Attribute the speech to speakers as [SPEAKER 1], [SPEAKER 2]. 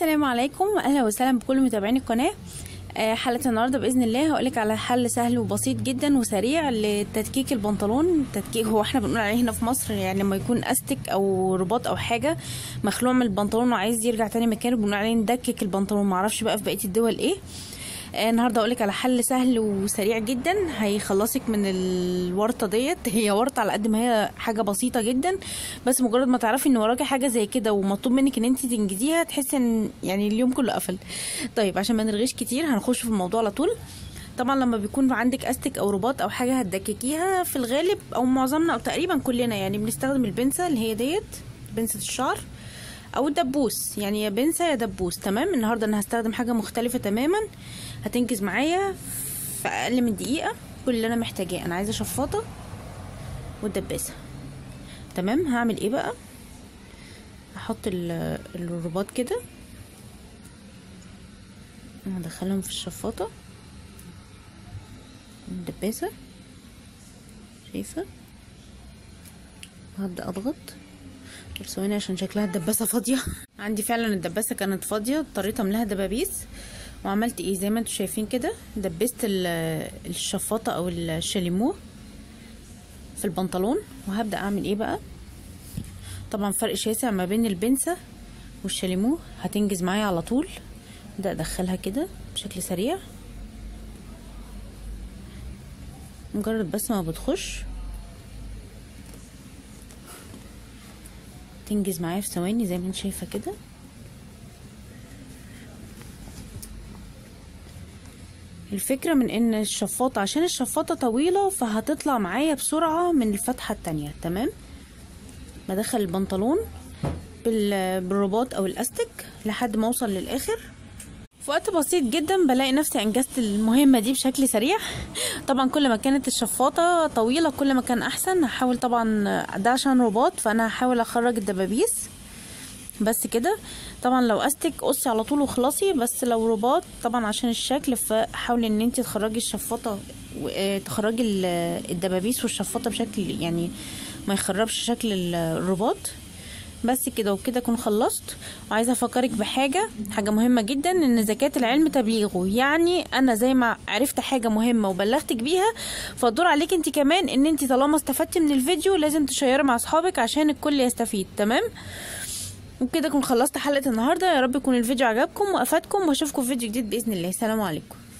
[SPEAKER 1] السلام عليكم اهلا وسهلا بكل متابعين القناه آه، حلقه النهارده باذن الله هقولك على حل سهل وبسيط جدا وسريع لتدكيك البنطلون تدكيك هو احنا بنقول عليه هنا في مصر يعني لما يكون استك او رباط او حاجه مخلوع من البنطلون وعايز يرجع تاني مكانه بنقول عليه ندكك البنطلون معرفش بقى في بقيه الدول ايه آه، النهارده اقولك على حل سهل وسريع جدا هيخلصك من الورطه ديت هي ورطه على قد ما هي حاجه بسيطه جدا بس مجرد ما تعرفي ان وراكي حاجه زي كده ومطلوب منك ان انت تنجزيها تحسي ان يعني اليوم كله قفل طيب عشان ما نرغيش كتير هنخش في الموضوع على طول طبعا لما بيكون عندك استك او رباط او حاجه هتدككيها في الغالب او معظمنا او تقريبا كلنا يعني بنستخدم البنسه اللي هي ديت بنسه الشعر او الدبوس يعني يا بنسة يا دبوس تمام النهارده انا هستخدم حاجه مختلفه تماما هتنجز معايا في اقل من دقيقه كل اللي انا محتاجاه انا عايزه شفاطه والدباسه تمام هعمل ايه بقى هحط ال- الرباط كده هدخلهم في الشفاطه الدباسه شايفه هبدا اضغط طب ثواني عشان شكلها الدباسه فاضيه عندي فعلا الدباسه كانت فاضيه اضطريت املاها دبابيس وعملت ايه زي ما انتم شايفين كده دبست ال- الشفاطه او الشاليمو في البنطلون وهبدا اعمل ايه بقى طبعا فرق شاسع ما بين البنسه والشاليمو هتنجز معايا على طول ابدا ادخلها كده بشكل سريع مجرد بس ما بتخش تنجز معايا في ثواني زي ما انت شايفه كده الفكرة من ان الشفاطة عشان الشفاطة طويلة فهتطلع معايا بسرعة من الفتحة التانية تمام بدخل البنطلون بال- بالرباط او الاستك لحد ما اوصل للاخر في وقت بسيط جدا بلاقي نفسي انجزت المهمه دي بشكل سريع طبعا كل ما كانت الشفاطه طويله كل ما كان احسن هحاول طبعا ده عشان رباط فانا هحاول اخرج الدبابيس بس كده طبعا لو استك قصي على طول وخلصي بس لو رباط طبعا عشان الشكل فحاولي ان انت تخرجي الشفاطه و- آه، تخرجي ال- الدبابيس والشفاطه بشكل يعني ما يخربش شكل ال- الرباط بس كده وكده اكون خلصت وعايزه افكرك بحاجه حاجه مهمه جدا ان زكاه العلم تبليغه يعني انا زي ما عرفت حاجه مهمه وبلغتك بيها فالدور عليك انت كمان ان انت طالما استفدتي من الفيديو لازم تشيري مع اصحابك عشان الكل يستفيد تمام وبكده اكون خلصت حلقه النهارده يا رب يكون الفيديو عجبكم وافادكم واشوفكم في فيديو جديد باذن الله سلام عليكم